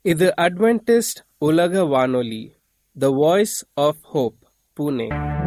இது அட்வென்டிஸ்ட் உலக வானொலி The Voice of Hope Pune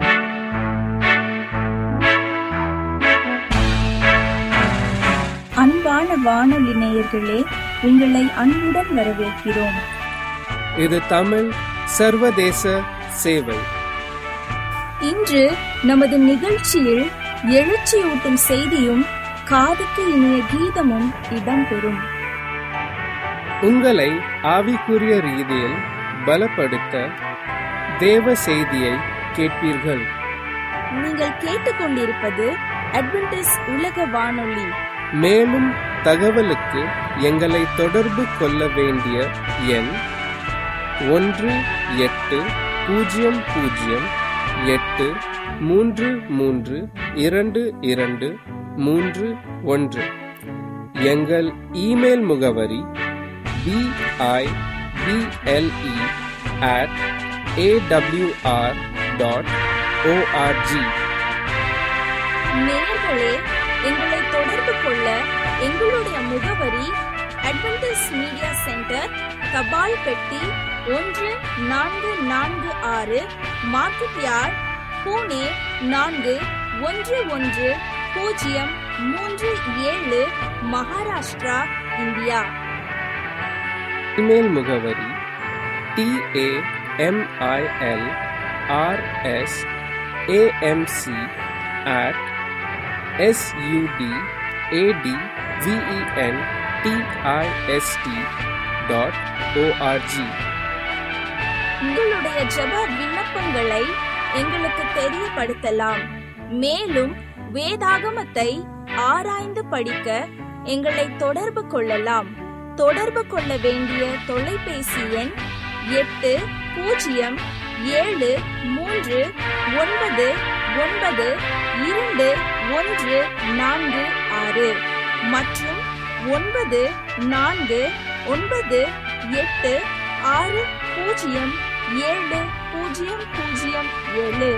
அன்பான வானொலி நேயர்களே உங்களை அன்புடன் வரவேற்கிறோம் இது தமிழ் சர்வதேச சேவை இன்று நமது நிகழ்ச்சியில் எழுச்சியூட்டும் செய்தியும் காதுக்கு இனிய கீதமும் இடம்பெறும் உங்களை ஆவிக்குரிய ரீதியில் பலப்படுத்த தேவ செய்தியை கேட்பீர்கள் நீங்கள் கேட்டுக்கொண்டிருப்பது அட்வென்டிஸ் உலக வானொலி மேலும் தகவலுக்கு எங்களை தொடர்பு கொள்ள வேண்டிய எண் ஒன்று எட்டு பூஜ்ஜியம் பூஜ்ஜியம் எட்டு மூன்று மூன்று இரண்டு இரண்டு மூன்று ஒன்று எங்கள் இமெயில் முகவரி BIBLE at AWR dot ORG நேயர்களே எங்களை தொடர்பு கொள்ள எங்களுடைய முகவரி அட்வென்டிஸ் மீடியா சென்டர் தபால் பெட்டி ஒன்று நான்கு நான்கு ஆறு மார்க்கெட் யார்ட் பூனே நான்கு ஒன்று ஒன்று பூஜ்ஜியம் மூன்று ஏழு மகாராஷ்டிரா இந்தியா இமெயில் முகவரி TAMIL RS AMC at SUD AD VEN DIST dot ORG உங்களுடைய ஜெப விண்ணப்பங்களை எங்களுக்கு தெரியப்படுத்தலாம் மேலும் வேதாகமத்தை ஆராய்ந்து படிக்க எங்களை தொடர்பு கொள்ளலாம் தொடர்பு கொள்ள வேண்டிய தொலைபேசி எண் எட்டு பூஜ்ஜியம் ஏழு மூன்று ஒன்பது ஒன்பது இரண்டு ஒன்று நான்கு ஆறு மற்றும் ஒன்பது நான்கு ஒன்பது எட்டு ஆறு பூஜ்ஜியம் ஏழு பூஜ்ஜியம் பூஜ்ஜியம் ஏழு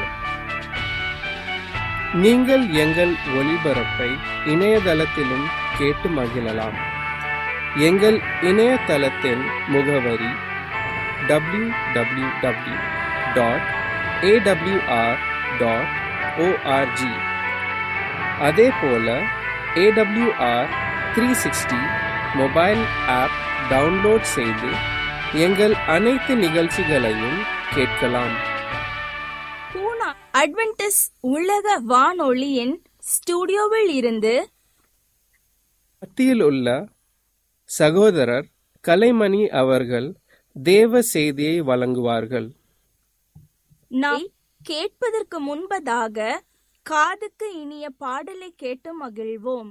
நீங்கள் எங்கள் ஒளிபரப்பை இணையதளத்திலும் கேட்டு மகிழலாம் எங்கள் இணையதளத்தின் முகவரி W W W dot AWR dot ORG அதே போல AWR three sixty mobile app download செய்து எங்கள் அனைத்து நிகழ்ச்சிகளையும் கேட்கலாம் பூனா அட்வென்டிஸ் உலக வானொலியின் ஸ்டுடியோவில் இருந்து மத்தியில் உள்ள சகோதரர் கலைமணி அவர்கள் தேவ செய்தியை வழங்குவார்கள் நாம் கேட்பதற்கு முன்பதாக காதுக்கு இனிய பாடலை கேட்டு மகிழ்வோம்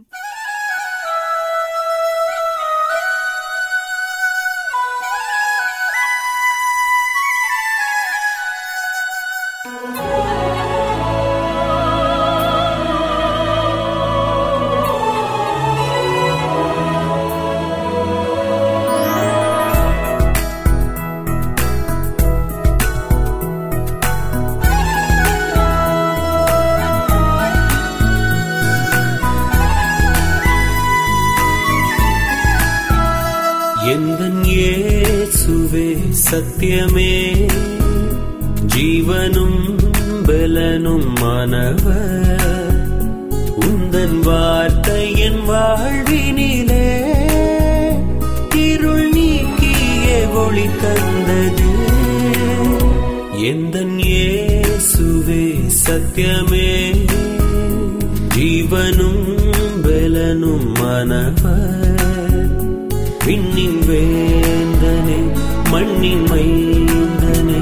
எந்தன் இயேசுவே சத்தியமே ஜீவனும் பலனும் மாணவர் உந்தன் வார்த்தை என் வாழ்வினிலே இருள் நீக்கிய ஒளி தந்தது எந்தன் இயேசுவே சத்தியமே ஜீவனும் பலனும் மாணவர் விண்ணின் வேந்தனே மண்ணின் மைந்தனே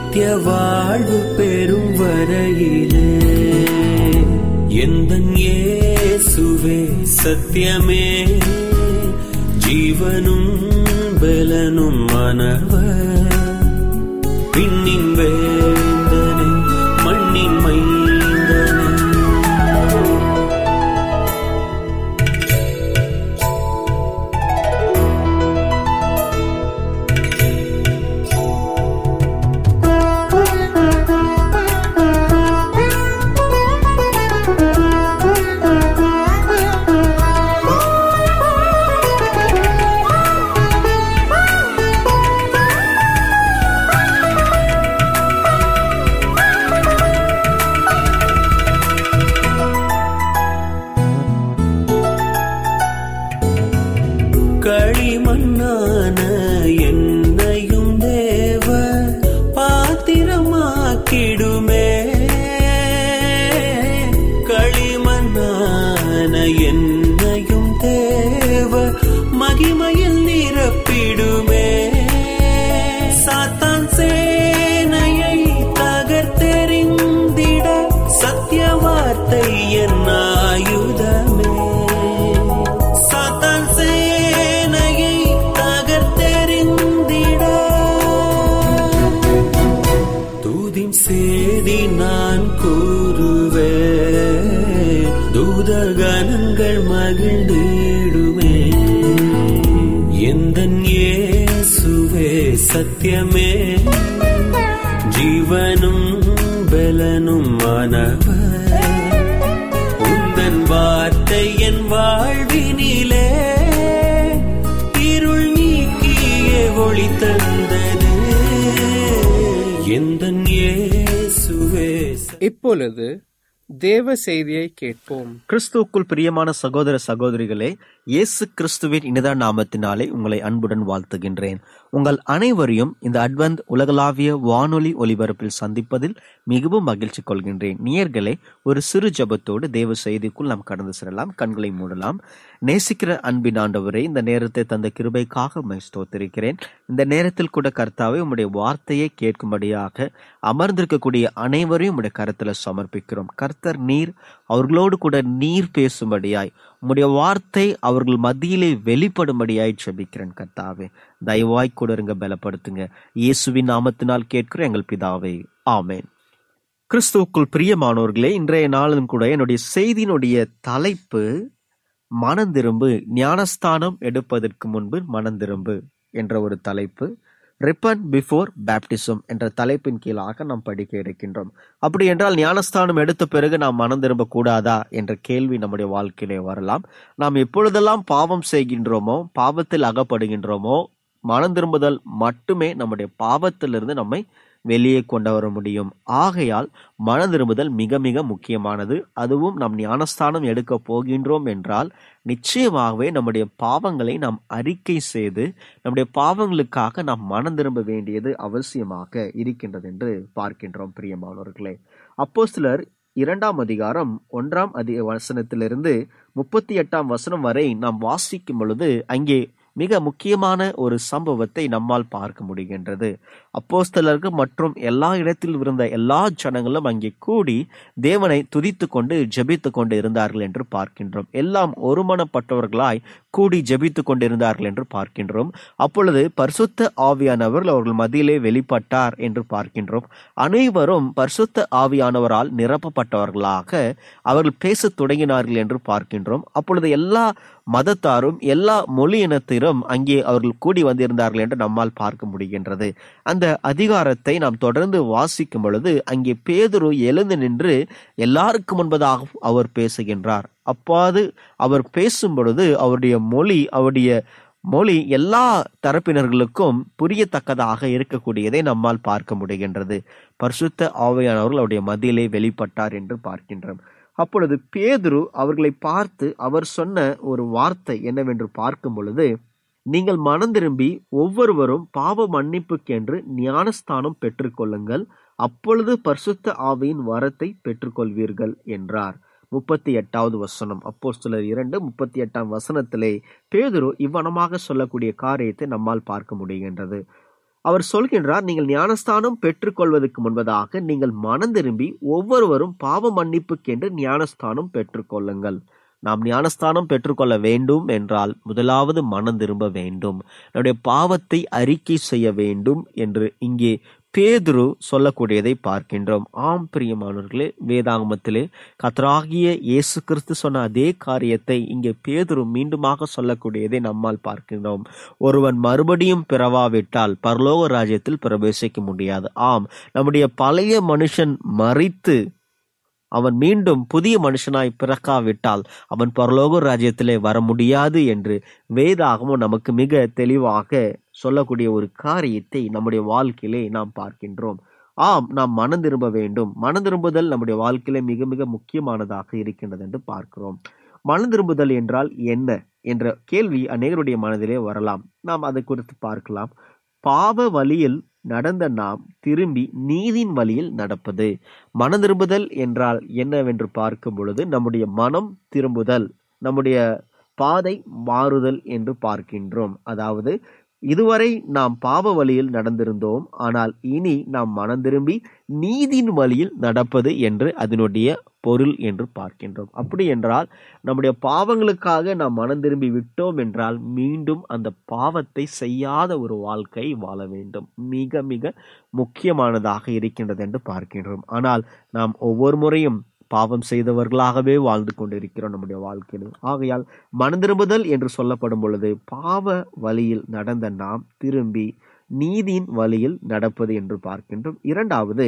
நித்திய வாழ்வு பெறும் வரையிலே எந்த இயேசுவே சத்தியமே ஜீவனும் பலனும் மனவர் விண்ணின் வேந்தனே மண்ணின் மைந்தனே களிமண்ணான என்னையும் தேவ பாத்திரமாக்கிடுமே களிமண்ணான என்னையும் தேவ மகிமையில் நிரப்பிடுமே சாத்தான் சேனையை தகர்த்தெறிந்திட சத்திய வார்த்தை என் ஆயுதமே சாத்தான் சேனையை தகர்த்தெறிந்திட தூதின் சேதி நான் கூறுவே தூதகணங்கள் மகிழ்ந்திடுமே எந்த இயேசுவே சத்தியமே ஜீவனும் பலனும் மாணவர் உந்தன் வார்த்தை என் வாழ்வினிலே இருள் நீக்கிய ஒளி தந்தது எந்த இயேசுவே இப்பொழுது தேவ செய்தியை கேட்போம் கிறிஸ்துவுக்குள் பிரியமான சகோதர சகோதரிகளே இயேசு கிறிஸ்துவின் இனித நாமத்தினாலே உங்களை அன்புடன் வாழ்த்துகின்றேன் உங்கள் அனைவரையும் இந்த அட்வந்த் உலகளாவிய வானொலி ஒலிபரப்பில் சந்திப்பதில் மிகவும் மகிழ்ச்சி கொள்கின்றேன் நேயர்களே ஒரு சிறு ஜெபத்தோடு தேவ செய்திக்குள் நாம் கடந்து செல்லலாம் கண்களை மூடலாம் நேசிக்கிற அன்பின் ஆண்டவரே இந்த நேரத்தை தந்த கிருபைக்காக உம்மை ஸ்தோத்திரிக்கிறேன் இந்த நேரத்தில் கூட கர்த்தாவே உம்முடைய வார்த்தையை கேட்கும்படியாக அமர்ந்திருக்கக்கூடிய அனைவரையும் உம்முடைய கருத்துல சமர்ப்பிக்கிறோம் கர்த்தர் நீர் அவர்களோடு கூட நீர் பேசும்படியாய் உம்முடைய வார்த்தை அவர்கள் மத்தியிலே வெளிப்படும்படியாய் செபிக்கிறேன் கர்த்தாவே தயவாய் கூட இருங்க பலப்படுத்துங்க இயேசுவின் நாமத்தினால் கேட்கிற எங்கள் பிதாவே ஆமென் கிறிஸ்துவுக்குள் பிரியமானவர்களே இன்றைய நாளும் கூட என்னுடைய செய்தியினுடைய தலைப்பு மனந்திரும்பு ஞானஸ்தானம் எடுப்பதற்கு முன்பு மனந்திரும்பு என்ற ஒரு தலைப்பு ரிப்பன் பிஃபோர் பேப்டிசம் என்ற தலைப்பின் கீழாக நாம் படிக்க இருக்கின்றோம் அப்படி என்றால் ஞானஸ்தானம் எடுத்த பிறகு நாம் மனம் திரும்ப கூடாதா என்ற கேள்வி நம்முடைய வாழ்க்கையிலே வரலாம் நாம் எப்பொழுதெல்லாம் பாவம் செய்கின்றோமோ பாவத்தில் அகப்படுகின்றோமோ மனம் திரும்புதல் மட்டுமே நம்முடைய பாவத்திலிருந்து நம்மை வெளியே கொண்டு வர முடியும் ஆகையால் மன திரும்புதல் மிக மிக முக்கியமானது அதுவும் நாம் ஞானஸ்தானம் எடுக்க போகின்றோம் என்றால் நிச்சயமாகவே நம்முடைய பாவங்களை நாம் அறிக்கை செய்து நம்முடைய பாவங்களுக்காக நாம் மனம் திரும்ப வேண்டியது அவசியமாக இருக்கின்றது என்று பார்க்கின்றோம் பிரியமானவர்களே அப்போ சிலர் இரண்டாம் அதிகாரம் ஒன்றாம் அதி வசனத்திலிருந்து முப்பத்தி எட்டாம் வசனம் வரை நாம் வாசிக்கும் பொழுது அங்கே மிக முக்கியமான ஒரு சம்பவத்தை நம்மால் பார்க்க முடிகின்றது அப்போஸ்தலர்கள் மற்றும் எல்லா இடத்திலும் இருந்த எல்லா ஜனங்களும் அங்கே கூடி தேவனை துதித்து கொண்டு ஜெபித்து கொண்டு இருந்தார்கள் என்று பார்க்கின்றோம் எல்லாம் ஒருமனப்பட்டவர்களாய் கூடி ஜெபித்து கொண்டிருந்தார்கள் என்று பார்க்கின்றோம் அப்பொழுது பரிசுத்த ஆவியானவர் அவர்கள் மத்தியிலே வெளிப்பட்டார் என்று பார்க்கின்றோம் அனைவரும் பரிசுத்த ஆவியானவரால் நிரப்பப்பட்டவர்களாக அவர்கள் பேசத் தொடங்கினார்கள் என்று பார்க்கின்றோம் அப்பொழுது எல்லா மதத்தாரும் எல்லா மொழி இனத்திலும் அங்கே அவர்கள் கூடி வந்திருந்தார்கள் என்று நம்மால் பார்க்க முடிகின்றது அந்த அதிகாரத்தை நாம் தொடர்ந்து வாசிக்கும் பொழுது அங்கே பேதுரு எழுந்து நின்று எல்லாருக்கு முன்பதாக அவர் பேசுகின்றார் அப்பாது அவர் பேசும் பொழுது அவருடைய மொழி அவருடைய மொழி எல்லா தரப்பினர்களுக்கும் புரியத்தக்கதாக இருக்கக்கூடியதை நம்மால் பார்க்க முடிகின்றது பரிசுத்த ஆவையானவர்கள் அவருடைய மத்தியிலே வெளிப்பட்டார் என்று பார்க்கின்றோம் அப்பொழுது பேதுரு அவர்களை பார்த்து அவர் சொன்ன ஒரு வார்த்தை என்னவென்று பார்க்கும் பொழுது நீங்கள் மனம் திரும்பி ஒவ்வொருவரும் பாவ மன்னிப்புக்கென்று ஞானஸ்தானம் பெற்றுக்கொள்ளுங்கள் அப்பொழுது பரிசுத்த ஆவியின் வரத்தை பெற்றுக்கொள்வீர்கள் என்றார் முப்பத்தி எட்டாவது வசனம் அப்போ சிலர் இரண்டு முப்பத்தி எட்டாம் வசனத்திலே பேதுரு இவ்வனமாக சொல்லக்கூடிய காரியத்தை நம்மால் பார்க்க முடிகின்றது அவர் சொல்கின்றார் நீங்கள் ஞானஸ்தானம் பெற்றுக்கொள்வதற்கு முன்பதாக நீங்கள் மனம் திரும்பி ஒவ்வொருவரும் பாவ மன்னிப்புக்கென்று ஞானஸ்தானம் பெற்றுக்கொள்ளுங்கள் நாம் ஞானஸ்தானம் பெற்றுக்கொள்ள வேண்டும் என்றால் முதலாவது மனம் திரும்ப வேண்டும் நம்முடைய பாவத்தை அறிக்கை செய்ய வேண்டும் என்று இங்கே பேதுரு சொல்லக்கூடியதை பார்க்கின்றோம் ஆம் பிரியமானவர்களே வேதாகமத்திலே கத்தராகிய இயேசு கிறிஸ்து சொன்ன அதே காரியத்தை இங்கே பேதுரு மீண்டுமாக சொல்லக்கூடியதை நம்மால் பார்க்கின்றோம் ஒருவன் மறுபடியும் பிறவாவிட்டால் பரலோக ராஜ்யத்தில் பிரவேசிக்க முடியாது ஆம் நம்முடைய பழைய மனுஷன் மறித்து அவன் மீண்டும் புதிய மனுஷனாய் பிறக்காவிட்டால் அவன் பரலோக ராஜ்யத்திலே வர முடியாது என்று வேதாகமும் நமக்கு மிக தெளிவாக சொல்லக்கூடிய ஒரு காரியத்தை நம்முடைய வாழ்க்கையிலே நாம் பார்க்கின்றோம் ஆம் நாம் மனம் திரும்ப வேண்டும் மனம் திரும்புதல் நம்முடைய வாழ்க்கையிலே மிக மிக முக்கியமானதாக இருக்கின்றது என்று பார்க்கிறோம் மனம் திரும்புதல் என்றால் என்ன என்ற கேள்வி அநேகருடைய மனதிலே வரலாம் நாம் அதை குறித்து பார்க்கலாம் பாவ வழியில் நடந்த நாம் திரும்பி நீதின் வழியில் நடப்பது மனம் திரும்புதல் என்றால் என்னவென்று பார்க்கும் பொழுது நம்முடைய மனம் திரும்புதல் நம்முடைய பாதை மாறுதல் என்று பார்க்கின்றோம் அதாவது இதுவரை நாம் பாவ வழியில் நடந்திருந்தோம் ஆனால் இனி நாம் மனம் திரும்பி நீதின் வழியில் நடப்பது என்று அதனுடைய பொருள் என்று பார்க்கின்றோம் அப்படி என்றால் நம்முடைய பாவங்களுக்காக நாம் மனம் திரும்பி விட்டோம் என்றால் மீண்டும் அந்த பாவத்தை செய்யாத ஒரு வாழ்க்கை வாழ வேண்டும் மிக மிக முக்கியமானதாக இருக்கின்றது என்று பார்க்கின்றோம் ஆனால் நாம் ஒவ்வொரு முறையும் பாவம் செய்தவர்களாகவே வாழ்ந்து கொண்டிருக்கிறோம் நம்முடைய வாழ்க்கையில் ஆகையால் மனம் திரும்புதல் என்று சொல்லப்படும் பொழுது பாவ வழியில் நடந்த நாம் திரும்பி நீதியின் வழியில் நடப்பது என்று பார்க்கின்றோம் இரண்டாவது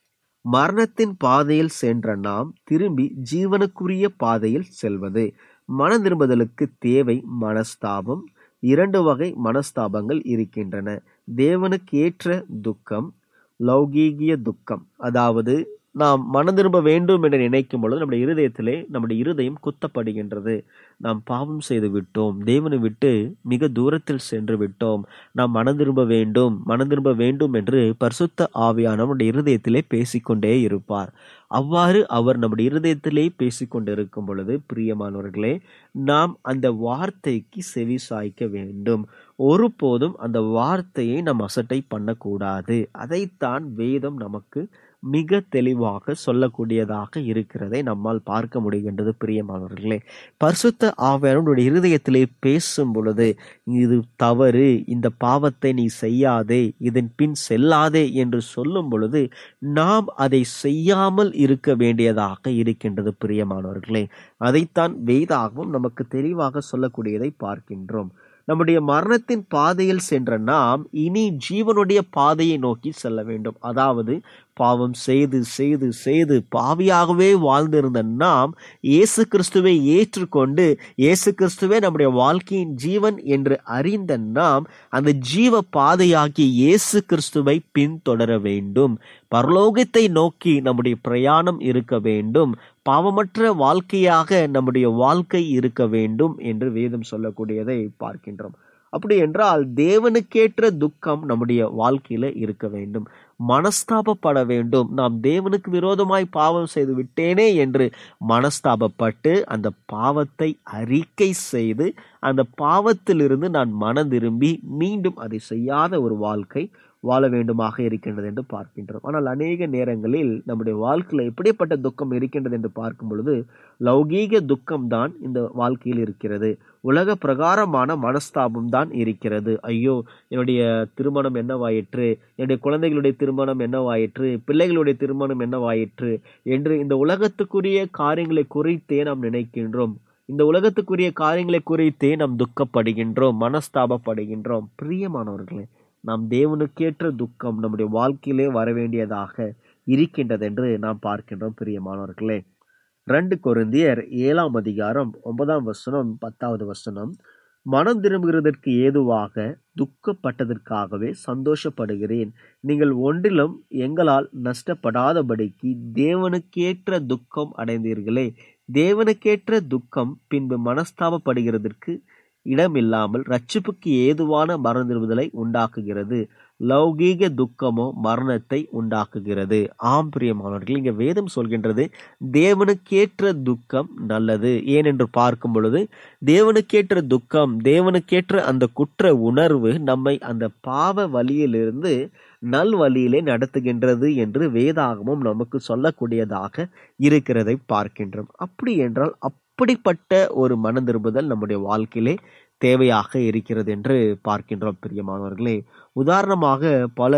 மரணத்தின் பாதையில் சென்ற நாம் திரும்பி ஜீவனுக்குரிய பாதையில் செல்வது மனம் திரும்புதலுக்கு தேவை மனஸ்தாபம் இரண்டு வகை மனஸ்தாபங்கள் இருக்கின்றன தேவனுக்கு ஏற்ற துக்கம் லௌகீகிய துக்கம் அதாவது நாம் மனம் திரும்ப வேண்டும் என்று நினைக்கும் பொழுது நம்முடைய இருதயத்திலே நம்முடைய இருதயம் குத்தப்படுகின்றது நாம் பாவம் செய்து விட்டோம் தேவனை விட்டு மிக தூரத்தில் சென்று விட்டோம் நாம் மனம் திரும்ப வேண்டும் மனம் திரும்ப வேண்டும் என்று பரிசுத்த ஆவியான நம்முடைய இருதயத்திலே பேசிக்கொண்டே இருப்பார் அவ்வாறு அவர் நம்முடைய இருதயத்திலே பேசிக்கொண்டிருக்கும் பொழுது பிரியமானவர்களே நாம் அந்த வார்த்தைக்கு செவி சாய்க்க வேண்டும் ஒருபோதும் அந்த வார்த்தையை நாம் அசட்டை பண்ணக்கூடாது அதைத்தான் வேதம் நமக்கு மிக தெளிவாக சொல்லக்கூடியதாக இருக்கிறதை நம்மால் பார்க்க முடிகின்றது பிரியமானவர்களே பரிசுத்த ஆவியானுடைய இருதயத்திலே பேசும் பொழுது இது தவறு இந்த பாவத்தை நீ செய்யாதே இதன் பின் செல்லாதே என்று சொல்லும் பொழுது நாம் அதை செய்யாமல் இருக்க வேண்டியதாக இருக்கின்றது பிரியமானவர்களே அதைத்தான் வேதாகவும் நமக்கு தெளிவாக சொல்லக்கூடியதை பார்க்கின்றோம் நம்முடைய மரணத்தின் பாதையில் சென்ற நாம் இனி ஜீவனுடைய பாதையை நோக்கி செல்ல வேண்டும் அதாவது பாவம் செய்து செய்து செய்து பாவியாகவே வாழ்ந்திருந்த நாம் இயேசு கிறிஸ்துவை ஏற்றுக்கொண்டு இயேசு கிறிஸ்துவே நம்முடைய வாழ்க்கையின் ஜீவன் என்று அறிந்த நாம் அந்த ஜீவ பாதையாகி இயேசு கிறிஸ்துவை பின்தொடர வேண்டும் பரலோகத்தை நோக்கி நம்முடைய பிரயாணம் இருக்க வேண்டும் பாவமற்ற வாழ்க்கையாக நம்முடைய வாழ்க்கை இருக்க வேண்டும் என்று வேதம் சொல்லக்கூடியதை பார்க்கின்றோம் அப்படி என்றால் தேவனுக்கேற்ற துக்கம் நம்முடைய வாழ்க்கையில இருக்க வேண்டும் மனஸ்தாபப்பட வேண்டும் நாம் தேவனுக்கு விரோதமாய் பாவம் செய்து விட்டேனே என்று மனஸ்தாபப்பட்டு அந்த பாவத்தை அறிக்கை செய்து அந்த பாவத்திலிருந்து நான் மனம் திரும்பி மீண்டும் அதை செய்யாத ஒரு வாழ்க்கை வாழ வேண்டுமாக இருக்கின்றது என்று பார்க்கின்றோம் ஆனால் அநேக நேரங்களில் நம்முடைய வாழ்க்கையில் எப்படிப்பட்ட துக்கம் இருக்கின்றது என்று பார்க்கும் பொழுது லௌகீக துக்கம் தான் இந்த வாழ்க்கையில் இருக்கிறது உலக பிரகாரமான மனஸ்தாபம் தான் இருக்கிறது ஐயோ என்னுடைய திருமணம் என்னவாயிற்று என்னுடைய குழந்தைகளுடைய திருமணம் என்னவாயிற்று பிள்ளைகளுடைய திருமணம் என்னவாயிற்று என்று இந்த உலகத்துக்குரிய காரியங்களை குறித்தே நாம் நினைக்கின்றோம் இந்த உலகத்துக்குரிய காரியங்களை குறித்தே நாம் துக்கப்படுகின்றோம் மனஸ்தாபப்படுகின்றோம் பிரியமானவர்களே நாம் தேவனுக்கேற்ற துக்கம் நம்முடைய வாழ்க்கையிலே வர வேண்டியதாக இருக்கின்றது என்று நாம் பார்க்கின்றோம் பிரியமானவர்களே ரெண்டு கொருந்தியர் ஏழாம் அதிகாரம் ஒன்பதாம் வசனம் பத்தாவது வசனம் மனம் திரும்புகிறதற்கு ஏதுவாக துக்கப்பட்டதற்காகவே சந்தோஷப்படுகிறேன் நீங்கள் ஒன்றிலும் எங்களால் நஷ்டப்படாதபடிக்கு தேவனுக்கேற்ற துக்கம் அடைந்தீர்களே தேவனுக்கேற்ற துக்கம் பின்பு மனஸ்தாபப்படுகிறதற்கு இடமில்லாமல் ரட்சிப்புக்கு ஏதுவான மறந்திருவுதலை உண்டாக்குகிறது லௌகீக துக்கமோ மரணத்தை உண்டாக்குகிறது ஆம் பிரியமானவர்கள் இங்க வேதம் சொல்கின்றது தேவனுக்கேற்ற துக்கம் நல்லது ஏனென்று பார்க்கும் பொழுது தேவனுக்கேற்ற துக்கம் தேவனுக்கேற்ற அந்த குற்ற உணர்வு நம்மை அந்த பாவ வழியிலிருந்து நல் வழியிலே நடத்துகின்றது என்று வேதாகமும் நமக்கு சொல்லக்கூடியதாக இருக்கிறதை பார்க்கின்றோம் அப்படி என்றால் அப்படிப்பட்ட ஒரு மன திரும்புதல் நம்முடைய வாழ்க்கையிலே தேவையாக இருக்கிறது என்று பார்க்கின்றோம் பிரியமானவர்களே உதாரணமாக பல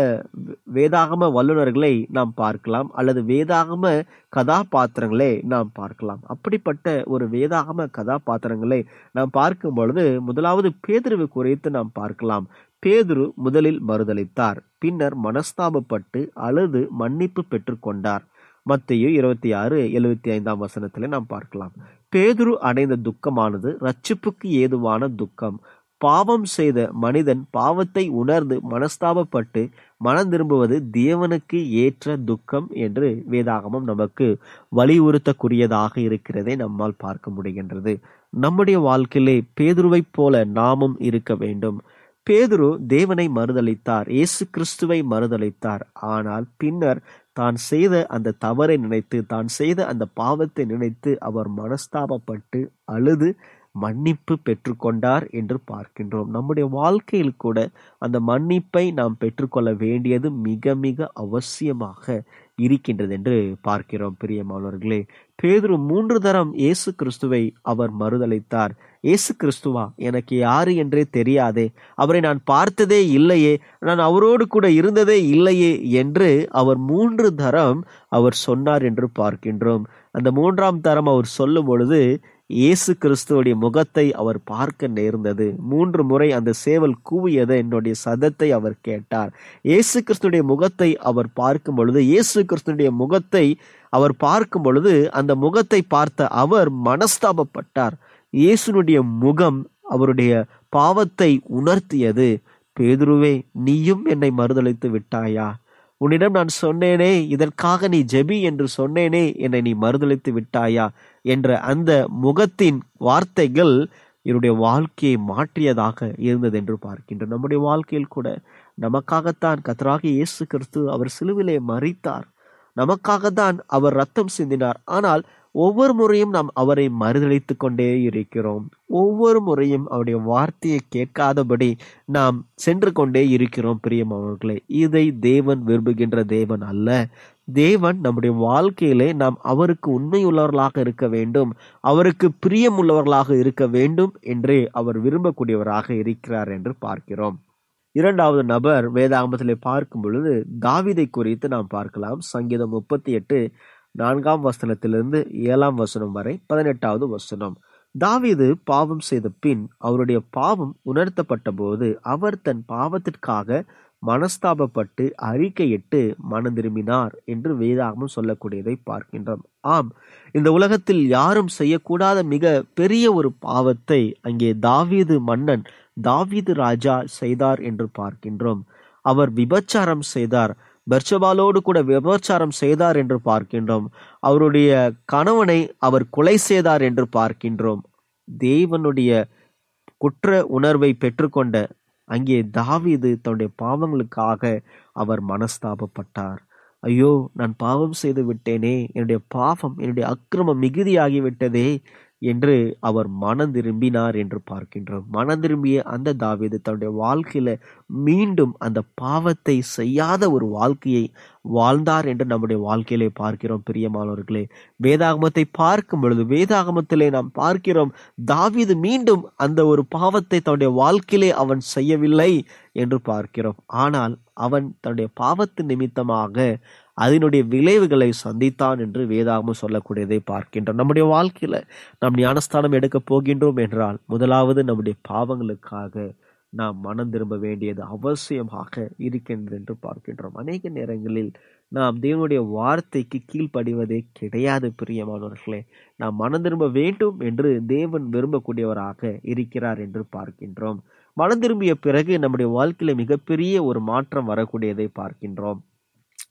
வேதாகம வல்லுநர்களை நாம் பார்க்கலாம் அல்லது வேதாகம கதாபாத்திரங்களை நாம் பார்க்கலாம் அப்படிப்பட்ட ஒரு வேதாகம கதாபாத்திரங்களை நாம் பார்க்கும் பொழுது முதலாவது பேதுருவை குறித்து நாம் பார்க்கலாம் பேதுரு முதலில் மறுதளித்தார் பின்னர் மனஸ்தாபப்பட்டு அழுது மன்னிப்பு பெற்றுக்கொண்டார் மத்திய இருபத்தி ஆறு எழுபத்தி ஐந்தாம் வசனத்திலே நாம் பார்க்கலாம் பேதுரு அடைந்த துக்கமானது ரட்சிப்புக்கு ஏதுவான துக்கம் பாவம் செய்த மனிதன் பாவத்தை உணர்ந்து மனஸ்தாபப்பட்டு மனம் திரும்புவது தேவனுக்கு ஏற்ற துக்கம் என்று வேதாகமம் நமக்கு வலியுறுத்தக்கூடியதாக இருக்கிறதை நம்மால் பார்க்க முடிகின்றது நம்முடைய வாழ்க்கையிலே பேதுருவைப் போல நாமும் இருக்க வேண்டும் பேதுரு தேவனை மறுதளித்தார் இயேசு கிறிஸ்துவை மறுதளித்தார் ஆனால் பின்னர் தான் செய்த அந்த தவறை நினைத்து தான் செய்த அந்த பாவத்தை நினைத்து அவர் மனஸ்தாபப்பட்டு அழுது மன்னிப்பு பெற்றுக்கொண்டார் என்று பார்க்கின்றோம் நம்முடைய வாழ்க்கையில் கூட அந்த மன்னிப்பை நாம் பெற்றுக்கொள்ள வேண்டியது மிக மிக அவசியமாக இருக்கின்றது என்று பார்க்கிறோம் பிரியமானவர்களே பேதுரு மூன்று தரம் இயேசு கிறிஸ்துவை அவர் மறுதளித்தார் இயேசு கிறிஸ்துவா எனக்கு யாரு என்றே தெரியாதே அவரை நான் பார்த்ததே இல்லையே நான் அவரோடு கூட இருந்ததே இல்லையே என்று அவர் மூன்று தரம் அவர் சொன்னார் என்று பார்க்கின்றோம் அந்த மூன்றாம் தரம் அவர் சொல்லும் பொழுது இயேசு கிறிஸ்துவுடைய முகத்தை அவர் பார்க்க நேர்ந்தது மூன்று முறை அந்த சேவல் கூவியது என்னுடைய சதத்தை அவர் கேட்டார் இயேசு கிறிஸ்துடைய முகத்தை அவர் பார்க்கும் பொழுது இயேசு கிறிஸ்துடைய முகத்தை அவர் பார்க்கும் பொழுது அந்த முகத்தை பார்த்த அவர் மனஸ்தாபப்பட்டார் இயேசுனுடைய முகம் அவருடைய பாவத்தை உணர்த்தியது பேதுருவே நீயும் என்னை மறுதளித்து விட்டாயா உன்னிடம் நான் சொன்னேனே இதற்காக நீ ஜெபி என்று சொன்னேனே என்னை நீ மறுதளித்து விட்டாயா என்ற அந்த முகத்தின் வார்த்தைகள் என்னுடைய வாழ்க்கையை மாற்றியதாக இருந்தது என்று பார்க்கின்றோம் நம்முடைய வாழ்க்கையில் கூட நமக்காகத்தான் கத்தராக இயேசு கிறிஸ்து அவர் சிலுவிலே மறித்தார் நமக்காகத்தான் அவர் ரத்தம் சிந்தினார் ஆனால் ஒவ்வொரு முறையும் நாம் அவரை மறுதளித்துக் கொண்டே இருக்கிறோம் ஒவ்வொரு முறையும் அவருடைய வார்த்தையை கேட்காதபடி நாம் சென்று கொண்டே இருக்கிறோம் பிரியமானவர்களே இதை தேவன் விரும்புகின்ற தேவன் அல்ல தேவன் நம்முடைய வாழ்க்கையிலே நாம் அவருக்கு உண்மையுள்ளவர்களாக இருக்க வேண்டும் அவருக்கு பிரியமுள்ளவர்களாக இருக்க வேண்டும் என்று அவர் விரும்பக்கூடியவராக இருக்கிறார் என்று பார்க்கிறோம் இரண்டாவது நபர் வேதாகமத்திலே பார்க்கும் பொழுது தாவிதை குறித்து நாம் பார்க்கலாம் சங்கீதம் முப்பத்தி எட்டு நான்காம் வசனத்திலிருந்து ஏழாம் வசனம் வரை பதினெட்டாவது வசனம் தாவீது பாவம் செய்த பின் அவருடைய பாவம் உணர்த்தப்பட்ட போது அவர் தன் பாவத்திற்காக மனஸ்தாபப்பட்டு அறிக்கையிட்டு மனம் திரும்பினார் என்று வேதாகமம் சொல்லக்கூடியதை பார்க்கின்றோம் ஆம் இந்த உலகத்தில் யாரும் செய்யக்கூடாத மிக பெரிய ஒரு பாவத்தை அங்கே தாவீது மன்னன் தாவீது ராஜா செய்தார் என்று பார்க்கின்றோம் அவர் விபச்சாரம் செய்தார் பெர்ச்சபாலோடு கூட விபச்சாரம் செய்தார் என்று பார்க்கின்றோம் அவருடைய கணவனை அவர் கொலை செய்தார் என்று பார்க்கின்றோம் தேவனுடைய குற்ற உணர்வை பெற்றுக்கொண்ட அங்கே தாவீது தன்னுடைய பாவங்களுக்காக அவர் மனஸ்தாபப்பட்டார் ஐயோ நான் பாவம் செய்து விட்டேனே என்னுடைய பாவம் என்னுடைய அக்கிரமம் மிகுதியாகிவிட்டதே என்று அவர் மனம் திரும்பினார் என்று பார்க்கின்றோம் மனம் திரும்பிய அந்த தாவீது தன்னுடைய வாழ்க்கையில மீண்டும் அந்த பாவத்தை செய்யாத ஒரு வாழ்க்கையை வாழ்ந்தார் என்று நம்முடைய வாழ்க்கையிலே பார்க்கிறோம் பிரியமானவர்களே வேதாகமத்தை பார்க்கும் பொழுது வேதாகமத்திலே நாம் பார்க்கிறோம் தாவீது மீண்டும் அந்த ஒரு பாவத்தை தன்னுடைய வாழ்க்கையிலே அவன் செய்யவில்லை என்று பார்க்கிறோம் ஆனால் அவன் தன்னுடைய பாவத்து நிமித்தமாக அதனுடைய விளைவுகளை சந்தித்தான் என்று வேதாகமம் சொல்லக்கூடியதை பார்க்கின்றோம் நம்முடைய வாழ்க்கையில நாம் ஞானஸ்தானம் எடுக்க போகின்றோம் என்றால் முதலாவது நம்முடைய பாவங்களுக்காக நாம் மனம் திரும்ப வேண்டியது அவசியமாக இருக்கின்றது என்று பார்க்கின்றோம் அநேக நேரங்களில் நாம் தேவனுடைய வார்த்தைக்கு கீழ்ப்படிவதே கிடையாது பிரியமானவர்களே நாம் மனம் திரும்ப வேண்டும் என்று தேவன் விரும்பக்கூடியவராக இருக்கிறார் என்று பார்க்கின்றோம் மனம் திரும்பிய பிறகு நம்முடைய வாழ்க்கையில மிகப்பெரிய ஒரு மாற்றம் வரக்கூடியதை பார்க்கின்றோம்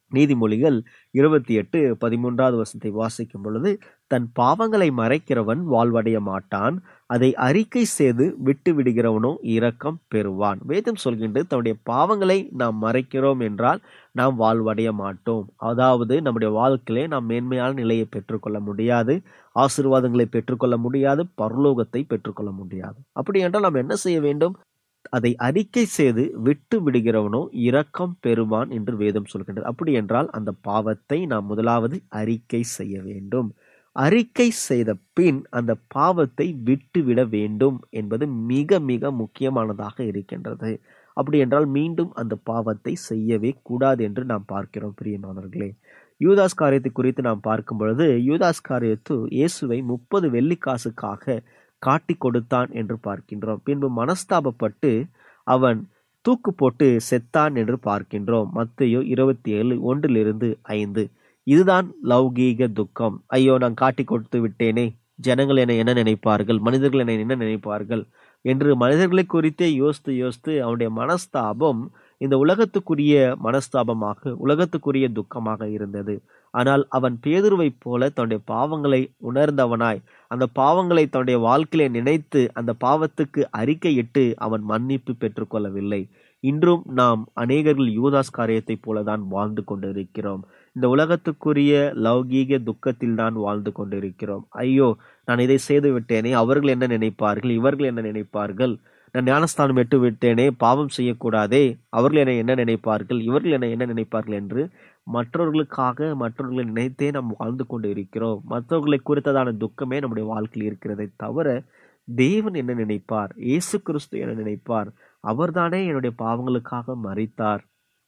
நீதிமொழிகள் இருபத்தி எட்டு பதிமூன்றாவது வசனத்தை வாசிக்கும் பொழுது தன் பாவங்களை மறைக்கிறவன் வாழ்வடைய மாட்டான் அதை அறிக்கை செய்து விட்டு விடுகிறவனோ இரக்கம் பெறுவான் வேதம் சொல்கின்றது தன்னுடைய பாவங்களை நாம் மறைக்கிறோம் என்றால் நாம் வாழ்வடைய மாட்டோம் அதாவது நம்முடைய வாழ்க்கையிலே நாம் மேன்மையான நிலையை பெற்றுக்கொள்ள முடியாது ஆசீர்வாதங்களை பெற்றுக்கொள்ள முடியாது பரலோகத்தை பெற்றுக்கொள்ள முடியாது அப்படி என்றால் நாம் என்ன செய்ய வேண்டும் அதை அறிக்கை செய்து விட்டு விடுகிறவனோ இரக்கம் பெறுவான் என்று வேதம் சொல்கின்றது அப்படி என்றால் அந்த பாவத்தை நாம் முதலாவது அறிக்கை செய்ய வேண்டும் அறிக்கை செய்த பின் அந்த பாவத்தை விட்டுவிட வேண்டும் என்பது மிக மிக முக்கியமானதாக இருக்கின்றது அப்படி என்றால் மீண்டும் அந்த பாவத்தை செய்யவே கூடாது என்று நாம் பார்க்கிறோம் பிரியமானவர்களே யூதாஸ் காரியத்தை குறித்து நாம் பார்க்கும் பொழுது யூதாஸ் காரியத்து இயேசுவை முப்பது வெள்ளிக்காசுக்காக காட்டி கொடுத்தான் என்று பார்க்கின்றோம் பின்பு மனஸ்தாபப்பட்டு அவன் தூக்கு போட்டு செத்தான் என்று பார்க்கின்றோம் மத்தையோ இருபத்தி ஏழு ஒன்றிலிருந்து ஐந்து இதுதான் லௌகீக துக்கம் ஐயோ நான் காட்டி கொடுத்து விட்டேனே ஜனங்கள் என்னை என்ன நினைப்பார்கள் மனிதர்கள் என்னை என்ன நினைப்பார்கள் என்று மனிதர்களை குறித்தே யோசித்து யோசித்து அவனுடைய மனஸ்தாபம் இந்த உலகத்துக்குரிய மனஸ்தாபமாக உலகத்துக்குரிய துக்கமாக இருந்தது ஆனால் அவன் பேதுருவைப் போல தன்னுடைய பாவங்களை உணர்ந்தவனாய் அந்த பாவங்களை தன்னுடைய வாழ்க்கையிலே நினைத்து அந்த பாவத்துக்கு அறிக்கையிட்டு அவன் மன்னிப்பு பெற்றுக்கொள்ளவில்லை இன்றும் நாம் அநேகர்கள் யூதாஸ் காரியத்தைப் போலதான் வாழ்ந்து கொண்டிருக்கிறோம் இந்த உலகத்துக்குரிய லௌகீக துக்கத்தில் தான் வாழ்ந்து கொண்டிருக்கிறோம் ஐயோ நான் இதை செய்து விட்டேனே அவர்கள் என்ன நினைப்பார்கள் இவர்கள் என்ன நினைப்பார்கள் நான் ஞானஸ்தானம் விட்டு விட்டேனே பாவம் செய்யக்கூடாதே அவர்கள் என்னை என்ன நினைப்பார்கள் இவர்கள் என்னை என்ன நினைப்பார்கள் என்று மற்றவர்களுக்காக மற்றவர்களை நினைத்தே நாம் வாழ்ந்து கொண்டு இருக்கிறோம் மற்றவர்களை குறித்ததான துக்கமே நம்முடைய வாழ்க்கையில் இருக்கிறதை தவிர தேவன் என்ன நினைப்பார் இயேசு கிறிஸ்து என்ன நினைப்பார் அவர்தானே என்னுடைய பாவங்களுக்காக மறித்தார்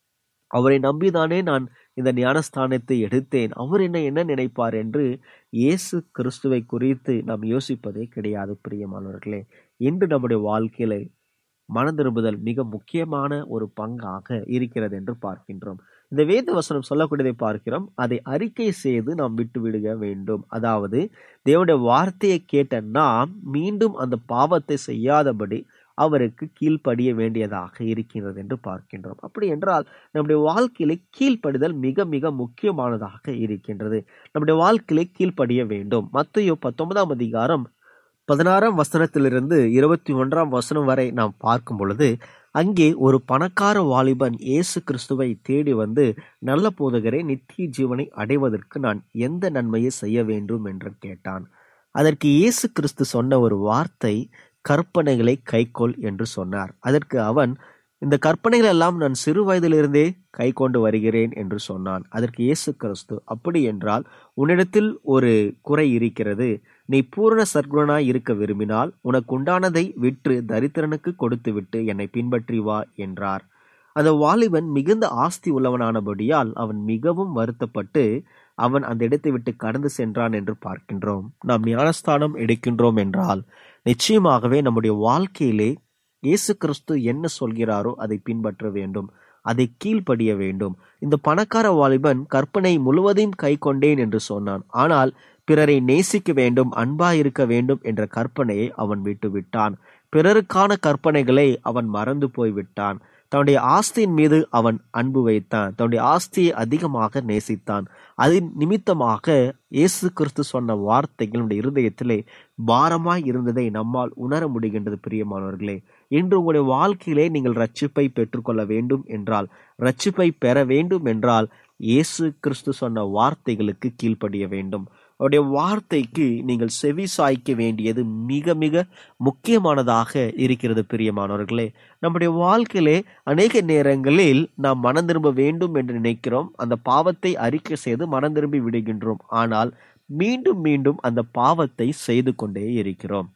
அவரை நம்பிதானே நான் இந்த ஞானஸ்தானத்தை எடுத்தேன் அவர் என்ன என்ன நினைப்பார் என்று இயேசு கிறிஸ்துவை குறித்து நாம் யோசிப்பதே கிடையாது பிரியமானவர்களே இன்று நம்முடைய வாழ்க்கையில மனதிரும்புதல் மிக முக்கியமான ஒரு பங்காக இருக்கிறது என்று பார்க்கின்றோம் இந்த வேத வசனம் சொல்லக்கூடியதை பார்க்கிறோம் அதை அறிக்கை செய்து நாம் விட்டு விடுக வேண்டும் அதாவது தேவனுடைய வார்த்தையை கேட்ட நாம் மீண்டும் அந்த பாவத்தை செய்யாதபடி அவருக்கு கீழ்ப்படிய வேண்டியதாக இருக்கின்றது என்று பார்க்கின்றோம் அப்படி என்றால் நம்முடைய வாழ்க்கையிலே கீழ்ப்படிதல் மிக மிக முக்கியமானதாக இருக்கின்றது நம்முடைய வாழ்க்கையிலே கீழ்ப்படிய வேண்டும் மத்தையோ பத்தொன்பதாம் அதிகாரம் பதினாறாம் வசனத்திலிருந்து இருபத்தி ஒன்றாம் வசனம் வரை நாம் பார்க்கும் பொழுது அங்கே ஒரு பணக்கார வாலிபன் இயேசு கிறிஸ்துவை தேடி வந்து நல்ல போதகரே நித்திய ஜீவனை அடைவதற்கு நான் எந்த நன்மையை செய்ய வேண்டும் என்று கேட்டான் அதற்கு இயேசு கிறிஸ்து சொன்ன ஒரு வார்த்தை கற்பனைகளை கைக்கொள் என்று சொன்னார் அதற்கு அவன் இந்த கற்பனைகள் எல்லாம் நான் சிறு வயதிலிருந்தே கை கொண்டு வருகிறேன் என்று சொன்னான் அதற்கு இயேசு கிறிஸ்து அப்படி என்றால் உன்னிடத்தில் ஒரு குறை இருக்கிறது நீ பூரண சர்க்குணனாய் இருக்க விரும்பினால் உனக்கு உண்டானதை விற்று தரித்திரனுக்கு கொடுத்து விட்டு என்னை பின்பற்றி வா என்றார் அந்த வாலிபன் மிகுந்த ஆஸ்தி உள்ளவனானபடியால் அவன் மிகவும் வருத்தப்பட்டு அவன் அந்த இடத்தை விட்டு கடந்து சென்றான் என்று பார்க்கின்றோம் நாம் ஞானஸ்தானம் எடுக்கின்றோம் என்றால் நிச்சயமாகவே நம்முடைய வாழ்க்கையிலே இயேசு கிறிஸ்து என்ன சொல்கிறாரோ அதை பின்பற்ற வேண்டும் அதை கீழ்ப்படிய வேண்டும் இந்த பணக்கார வாலிபன் கற்பனை முழுவதையும் கை கொண்டேன் என்று சொன்னான் ஆனால் பிறரை நேசிக்க வேண்டும் அன்பா இருக்க வேண்டும் என்ற கற்பனையை அவன் விட்டு விட்டான் பிறருக்கான கற்பனைகளை அவன் மறந்து போய் விட்டான் தன்னுடைய ஆஸ்தியின் மீது அவன் அன்பு வைத்தான் தன்னுடைய ஆஸ்தியை அதிகமாக நேசித்தான் அதன் நிமித்தமாக இயேசு கிறிஸ்து சொன்ன வார்த்தைகள் நம்முடைய இருதயத்திலே பாரமாய் இருந்ததை நம்மால் உணர முடிகின்றது பிரியமானவர்களே இன்று உங்களுடைய வாழ்க்கையிலே நீங்கள் ரட்சிப்பை பெற்றுக்கொள்ள வேண்டும் என்றால் ரட்சிப்பை பெற வேண்டும் என்றால் இயேசு கிறிஸ்து சொன்ன வார்த்தைகளுக்கு கீழ்ப்படிய வேண்டும் அவருடைய வார்த்தைக்கு நீங்கள் செவி சாய்க்க வேண்டியது மிக மிக முக்கியமானதாக இருக்கிறது பிரியமானவர்களே நம்முடைய வாழ்க்கையிலே அநேக நேரங்களில் நாம் மனம் திரும்ப வேண்டும் என்று நினைக்கிறோம் அந்த பாவத்தை அறிக்கை செய்து மனம் திரும்பி விடுகின்றோம் ஆனால் மீண்டும் மீண்டும் அந்த பாவத்தை செய்து கொண்டே இருக்கிறோம்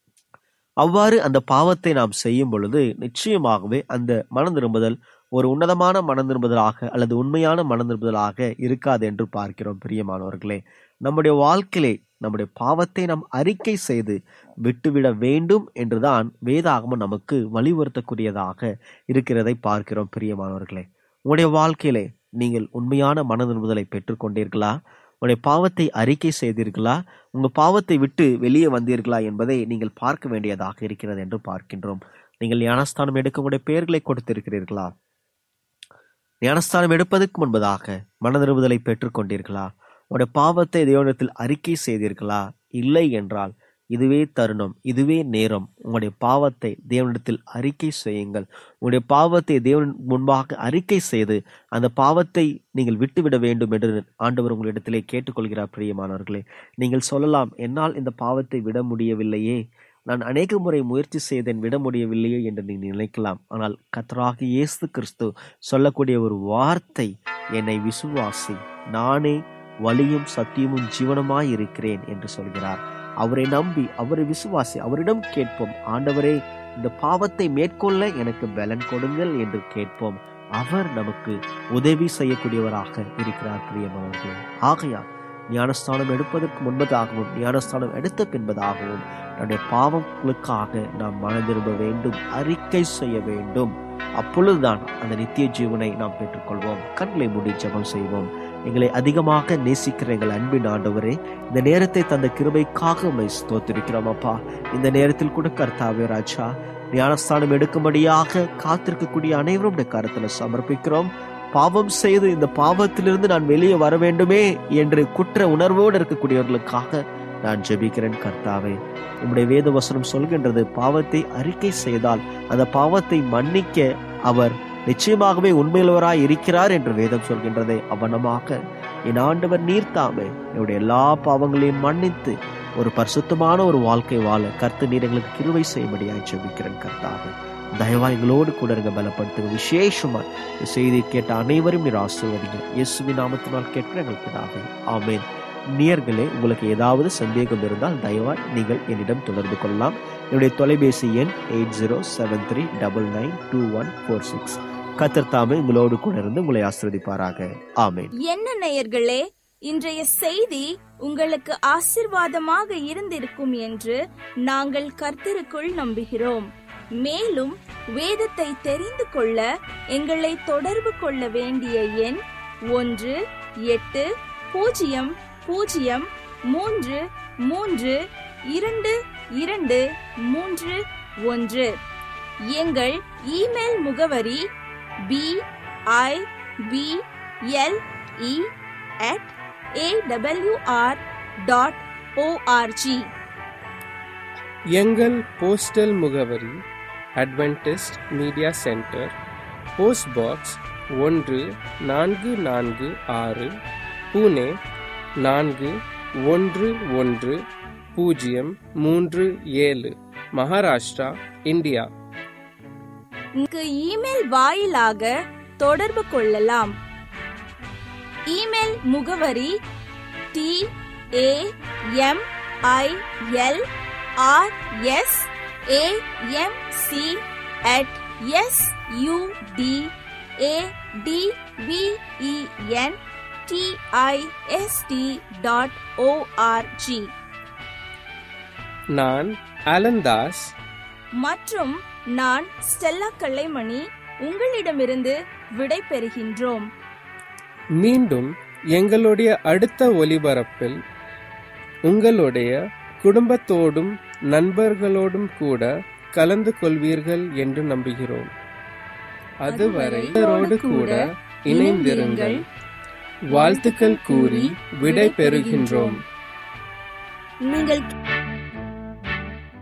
அவ்வாறு அந்த பாவத்தை நாம் செய்யும் பொழுது நிச்சயமாகவே அந்த மனம் திரும்புதல் ஒரு உன்னதமான மனம் திரும்புதலாக அல்லது உண்மையான மனம் திரும்புதலாக இருக்காது என்று பார்க்கிறோம் பிரியமானவர்களே நம்முடைய வாழ்க்கையிலே நம்முடைய பாவத்தை நாம் அறிக்கை செய்து விட்டுவிட வேண்டும் என்றுதான் வேதாகமம் நமக்கு வலியுறுத்தக்கூடியதாக இருக்கிறதை பார்க்கிறோம் பிரியமானவர்களே உங்களுடைய வாழ்க்கையிலே நீங்கள் உண்மையான மன திரும்புதலை பெற்றுக்கொண்டீர்களா உங்களுடைய பாவத்தை அறிக்கை செய்தீர்களா உங்க பாவத்தை விட்டு வெளியே வந்தீர்களா என்பதை நீங்கள் பார்க்க வேண்டியதாக இருக்கிறது என்று பார்க்கின்றோம் நீங்கள் ஞானஸ்தானம் எடுக்க உங்களுடைய பெயர்களை கொடுத்திருக்கிறீர்களா ஞானஸ்தானம் எடுப்பதற்கு முன்பதாக மனதிருவுதலை பெற்றுக் கொண்டீர்களா உங்களுடைய பாவத்தை தேவனிடத்தில் அறிக்கை செய்தீர்களா இல்லை என்றால் இதுவே தருணம் இதுவே நேரம் உங்களுடைய பாவத்தை தேவனிடத்தில் அறிக்கை செய்யுங்கள் உங்களுடைய பாவத்தை தேவன் முன்பாக அறிக்கை செய்து அந்த பாவத்தை நீங்கள் விட்டுவிட வேண்டும் என்று ஆண்டவர் உங்களிடத்திலே கேட்டுக்கொள்கிறார் பிரியமானவர்களே நீங்கள் சொல்லலாம் என்னால் இந்த பாவத்தை விட முடியவில்லையே நான் அநேக முறை முயற்சி செய்தேன் விட முடியவில்லையே என்று நீ நினைக்கலாம் ஆனால் கத்தராக இயேசு கிறிஸ்து சொல்லக்கூடிய ஒரு வார்த்தை என்னை விசுவாசி நானே வழியும் சத்தியமும் ஜீவனமாய் இருக்கிறேன் என்று சொல்கிறார் அவரை நம்பி அவரை விசுவாசி அவரிடம் கேட்போம் ஆண்டவரே இந்த பாவத்தை மேற்கொள்ள எனக்கு பலன் கொடுங்கள் என்று கேட்போம் அவர் நமக்கு உதவி செய்யக்கூடியவராக இருக்கிறார் பிரியமானவர்களே ஆகையால் ஞானஸ்தானம் எடுப்பதற்கு முன்பதாகவும் ஞானஸ்தானம் எடுத்த பின்பதாகவும் நம்முடைய பாவங்களுக்காக நாம் மனதிரும்ப வேண்டும் அறிக்கை செய்ய வேண்டும் அப்பொழுதுதான் அந்த நித்திய ஜீவனை நாம் பெற்றுக்கொள்வோம் கண்களை மூடி ஜெபம் செய்வோம் எங்களை அதிகமாக நேசிக்கிற எங்கள் அன்பின் ஆண்டவரே இந்த நேரத்தை தந்த கிருபைக்காக உண்மை ஸ்தோத்திருக்கிறோம் அப்பா இந்த நேரத்தில் கூட கர்த்தாவே ராஜா ஞானஸ்தானம் எடுக்கும்படியாக காத்திருக்கக்கூடிய அனைவரும் இந்த கருத்துல சமர்ப்பிக்கிறோம் பாவம் செய்து இந்த பாவத்திலிருந்து நான் வெளியே வர வேண்டுமே என்று குற்ற உணர்வோடு இருக்கக்கூடியவர்களுக்காக நான் ஜெபிக்கிறேன் கர்த்தாவே உம்முடைய வேத வசனம் சொல்கின்றது பாவத்தை அறிக்கை செய்தால் அந்த பாவத்தை மன்னிக்க அவர் நிச்சயமாகவே உண்மையுள்ளவராய் இருக்கிறார் என்று வேதம் சொல்கின்றதை அவனமாக என் ஆண்டவர் நீர்த்தாமே என்னுடைய எல்லா பாவங்களையும் மன்னித்து ஒரு பரிசுத்தமான ஒரு வாழ்க்கை வாழ கர்த்த நீர் எங்களுக்கு கிருவை செய்யும்படியாய் ஜெபிக்கிறேன் கர்த்தாவே தயவா எங்களோடு கூட இருங்க பலப்படுத்துங்க விசேஷமா இந்த செய்தியை கேட்ட அனைவரும் நீர் ஆசீர்வதிங்க இயேசுவின் நாமத்தினால் கேட்கிற எங்கள் பிதாவே ஆமென் நேயர்களே உங்களுக்கு ஏதாவது சந்தேகம் இருந்தால் தயவாய் நீங்கள் என்னிடம் தொடர்பு கொள்ளலாம் என்னுடைய தொலைபேசி எண் eight zero seven three double nine two one four six கத்தர்தாமே உங்களோடு கூட இருந்து உங்களை ஆசிர்வதிப்பாராக ஆமென் என்ன நேயர்களே இன்றைய செய்தி உங்களுக்கு ஆசிர்வாதமாக இருந்திருக்கும் என்று நாங்கள் கர்த்தருக்குள் நம்புகிறோம் மேலும் வேதத்தை தெரிந்து கொள்ள எங்களை தொடர்பு கொள்ள வேண்டிய எண் ஒன்று எட்டு பூஜ்ஜியம் பூஜ்ஜியம் மூன்று மூன்று இரண்டு இரண்டு மூன்று ஒன்று எங்கள் இமெயில் முகவரி B I B L E at AWR dot ORG எங்கள் போஸ்டல் முகவரி Adventist Media Centre post box ஒன்று நான்கு நான்கு ஆறு புனே நான்கு ஒன்று ஒன்று பூஜ்ஜியம் மூன்று ஏழு மகாராஷ்டிரா இந்தியா இங்கு இமெயில் வாயிலாக தொடர்பு கொள்ளலாம் இமெயில் முகவரி T A M I L R S A M C at S U D A D V E N D I S T dot ORG நான் அலந்தாஸ் மற்றும் நான் ஸ்டெல்லா கல்லைமணி உங்களிடமிருந்து விடை பெறுகின்றோம் மீண்டும் எங்களுடைய அடுத்த ஒலிபரப்பில் உங்களுடைய குடும்பத்தோடும் நண்பர்களோடும் கூட கலந்து கொள்வீர்கள் என்று நம்புகிறோம் அதுவரை இவரோடு கூட இணைந்திருங்கள் வாழ்த்துக்கள் கூறி விடை பெறுகின்றோம் நீங்கள்